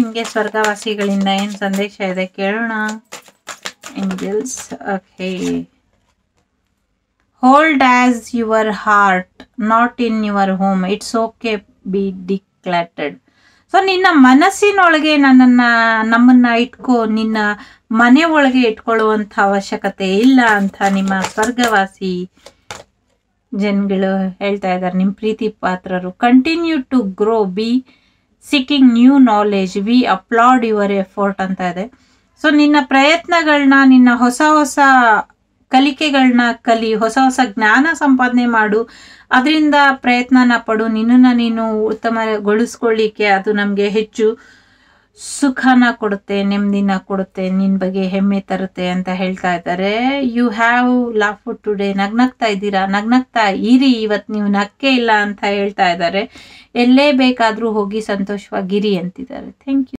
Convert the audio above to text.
ನಿಮಗೆ ಸ್ವರ್ಗವಾಸಿಗಳಿಂದ ಏನು ಸಂದೇಶ ಇದೆ ಕೇಳೋಣ angels okay hold us your heart not in your home it's okay be decluttered so ನಿನ್ನ ಮನಸ್ಸಿನೊಳಗೆ ನನ್ನನ್ನು ನಮ್ಮನ್ನ ಇಟ್ಕೋ ನಿನ್ನ ಮನೆ ಒಳಗೆ ಇಟ್ಕೊಳ್ಳುವಂಥ ಅವಶ್ಯಕತೆ ಇಲ್ಲ ಅಂತ ನಿಮ್ಮ ಸ್ವರ್ಗವಾಸಿ ಜನಗಳು ಹೇಳ್ತಾ ಇದ್ದಾರೆ ನಿಮ್ಮ ಪ್ರೀತಿ ಪಾತ್ರರು continue to grow be seeking new knowledge we applaud your effort ಅಂತ ಇದೆ ಸೊ ನಿನ್ನ ಪ್ರಯತ್ನಗಳನ್ನ ನಿನ್ನ ಹೊಸ ಹೊಸ ಕಲಿಕೆಗಳನ್ನ ಕಲಿ ಹೊಸ ಹೊಸ ಜ್ಞಾನ ಸಂಪಾದನೆ ಮಾಡು ಅದರಿಂದ ಪ್ರಯತ್ನನ ಪಡು ನಿನ್ನನ್ನು ನೀನು ಉತ್ತಮಗೊಳಿಸ್ಕೊಳ್ಳಿಕ್ಕೆ ಅದು ನಮಗೆ ಹೆಚ್ಚು ಸುಖನ ಕೊಡುತ್ತೆ ನೆಮ್ಮದಿನ ಕೊಡುತ್ತೆ ನಿನ್ನ ಬಗ್ಗೆ ಹೆಮ್ಮೆ ತರುತ್ತೆ ಅಂತ ಹೇಳ್ತಾ ಇದ್ದಾರೆ ಯು ಹ್ಯಾವ್ ಲಾಫ್ ಟುಡೇ ನಗ್ನಗ್ತಾ ಇದ್ದೀರಾ ನಗ್ನಗ್ತಾ ಇರಿ ಇವತ್ತು ನೀವು ನಕ್ಕೆ ಇಲ್ಲ ಅಂತ ಹೇಳ್ತಾ ಇದ್ದಾರೆ ಎಲ್ಲೇ ಬೇಕಾದರೂ ಹೋಗಿ ಸಂತೋಷವಾಗಿರಿ ಅಂತಿದ್ದಾರೆ ಥ್ಯಾಂಕ್ ಯು